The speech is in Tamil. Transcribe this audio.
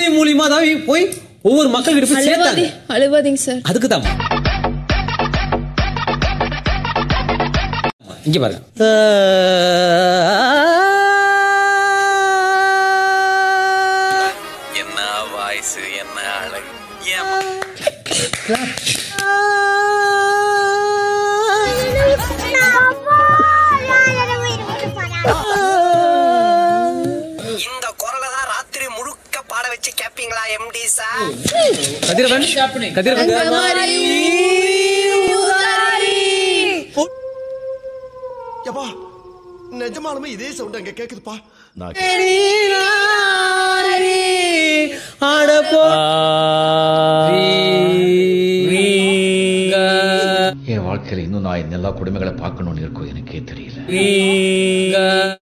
செய்தி மூலியமா தான் போய் ஒவ்வொரு மக்கள் கிட்ட போய் அழுவாதீ சேர்த்தாங்க அழுவாதீங்க சார் அதுக்கு தான் இங்க பாருங்க என்ன வாய்ஸ் என்ன அழகு ஏமா இந்த குரலை தான் ராத்திரி முழுக்க பாட வச்சு கேப்பீங்களா எம்டி சார் கதிரவன் கதிரவன் யப்பா நிஜமாலுமே இதே சவுண்ட் அங்க கேக்குதுப்பா நான் என் வாழ்க்கையில் இன்னும் நான் இந்த எல்லா குடும்பங்களை பார்க்கணும்னு இருக்கோ எனக்கே தெரியல